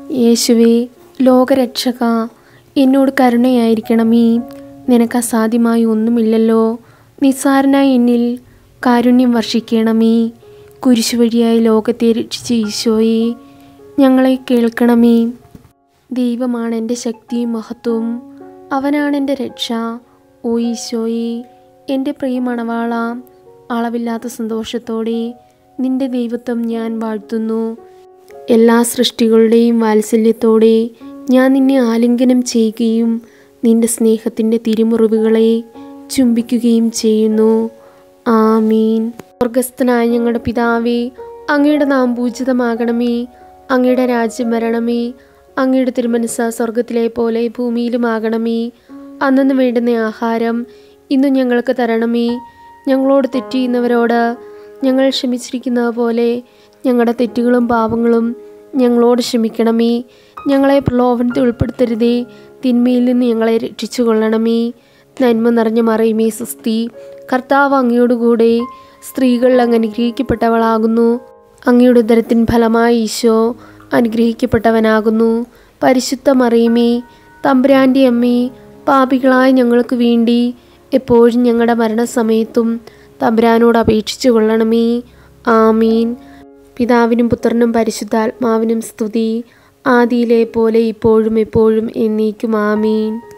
യേശുവേ ലോകരക്ഷക എന്നോട് കരുണയായിരിക്കണമേ നിനക്ക് അസാധ്യമായി ഒന്നുമില്ലല്ലോ നിസ്സാരനായ എന്നിൽ കാരുണ്യം വർഷിക്കണമേ കുരിശു വഴിയായി ലോകത്തെ രക്ഷിച്ച ഈശോയെ ഞങ്ങളെ കേൾക്കണമേ ദൈവമാണ് എൻ്റെ ശക്തിയും മഹത്വവും അവനാണ് എൻ്റെ രക്ഷ ഓ ഈശോയെ എൻ്റെ പ്രിയമണവാള അളവില്ലാത്ത സന്തോഷത്തോടെ നിന്റെ ദൈവത്വം ഞാൻ വാഴ്ത്തുന്നു എല്ലാ സൃഷ്ടികളുടെയും വാത്സല്യത്തോടെ ഞാൻ നിന്നെ ആലിംഗനം ചെയ്യുകയും നിന്റെ സ്നേഹത്തിൻ്റെ തിരുമുറിവുകളെ ചുംബിക്കുകയും ചെയ്യുന്നു ആമീൻ സ്വർഗസ്ഥനായ ഞങ്ങളുടെ പിതാവേ അങ്ങയുടെ നാം പൂജിതമാകണമേ അങ്ങയുടെ രാജ്യം വരണമേ അങ്ങയുടെ തിരുമനസ് സ്വർഗത്തിലെ പോലെ ഭൂമിയിലുമാകണമേ അന്നു വേണ്ടുന്ന ആഹാരം ഇന്ന് ഞങ്ങൾക്ക് തരണമേ ഞങ്ങളോട് തെറ്റ് ചെയ്യുന്നവരോട് ഞങ്ങൾ ക്ഷമിച്ചിരിക്കുന്നത് പോലെ ഞങ്ങളുടെ തെറ്റുകളും പാപങ്ങളും ഞങ്ങളോട് ക്ഷമിക്കണമേ ഞങ്ങളെ പ്രലോഭനത്തിൽ ഉൾപ്പെടുത്തരുതേ തിന്മയിൽ നിന്ന് ഞങ്ങളെ രക്ഷിച്ചു കൊള്ളണമേ നന്മ നിറഞ്ഞ മറിയുമേ സുസ്തി കർത്താവ് അങ്ങയോടുകൂടെ സ്ത്രീകൾ അങ്ങ് അനുഗ്രഹിക്കപ്പെട്ടവളാകുന്നു അങ്ങയുടെ ഉദരത്തിൻ ഫലമായി ഈശോ അനുഗ്രഹിക്കപ്പെട്ടവനാകുന്നു പരിശുദ്ധ മറിയുമേ തമ്പുരാൻ്റെ അമ്മേ പാപികളായ ഞങ്ങൾക്ക് വേണ്ടി എപ്പോഴും ഞങ്ങളുടെ മരണസമയത്തും തമ്പുരാനോട് അപേക്ഷിച്ചു കൊള്ളണമേ ആമീൻ പിതാവിനും പുത്രനും പരിശുദ്ധാത്മാവിനും സ്തുതി ആദിയിലെ പോലെ ഇപ്പോഴും എപ്പോഴും എന്നേക്കും ആമീൻ